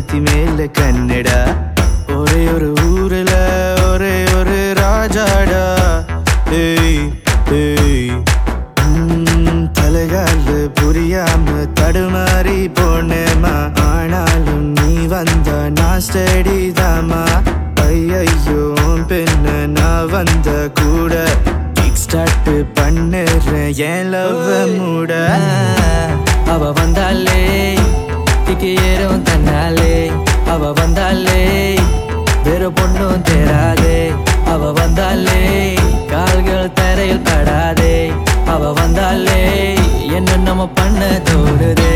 நெத்தி மேல கன்னடா ஒரே ஒரு ஊர்ல ஒரே ஒரு ராஜாடா ஏய் ஏய் உம், தலைகால் புரியாம தடுமாறி போனேமா ஆனாலும் நீ வந்த நான் ஸ்டடி தாமா ஐயோ பெண்ண நான் வந்த கூட கிக் ஸ்டார்ட் பண்ணுறேன் என் லவ் மூட அவ வந்தாலே திக்கு ஏறும் தன்னாலே அவ வந்தாலே வேறு பொண்ணும் தேராதே அவ வந்தாலே கால்கள் தரையில் படாதே அவ வந்தாலே என்ன நம்ம பண்ண தோடுதே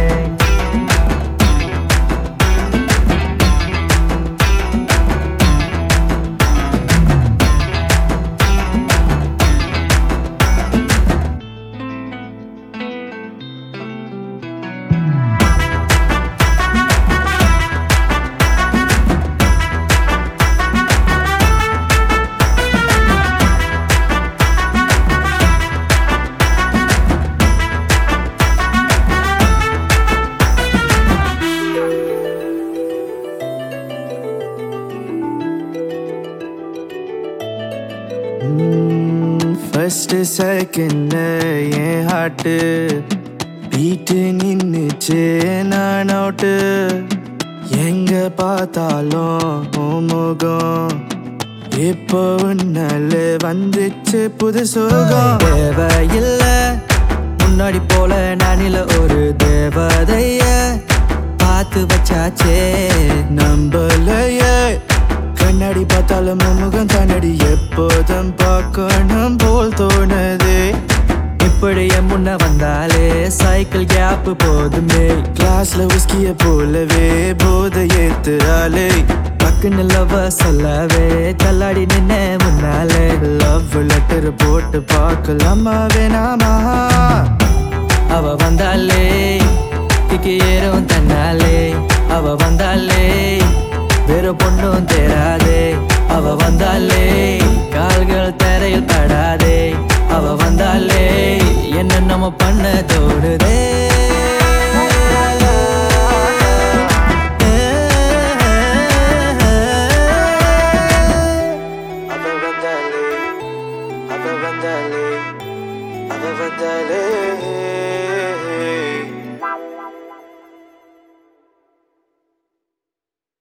ஃபர்ஸ்ட் செகண்ட் என் ஹார்ட்டு பீட்டு நின்னுச்சு நான் அவுட்டு எங்க பார்த்தாலும் உன் முகம் இப்போ உன்னால வந்துச்சு புது சுகம் தேவையில்ல முன்னாடி போல நானில ஒரு தேவதைய பார்த்து வச்சாச்சே நம்பலையே கண்ணாடி பார்த்தாலும் உன் முகம் தானடி எப்போதும் பார்க்கணும் போல் தோணுதே இப்படி என் முன்ன வந்தாலே சைக்கிள் கேப் போதுமே கிளாஸ்ல உஸ்கிய போலவே போதை ஏத்துறாளே பக்குன்னு லவ் சொல்லவே தள்ளாடி நின்ன முன்னாலே லவ் லெட்டர் போட்டு பார்க்கலாமா வேணாமா அவ வந்தாலே திக்கு ஏறும் தன்னாலே அவ வந்தாலே வேறு பொண்ணும் தேராதே அவ வந்தாலே கால்கள் தரையில் படாதே அவ வந்தாலே என்ன நம்ம பண்ண தோடுதே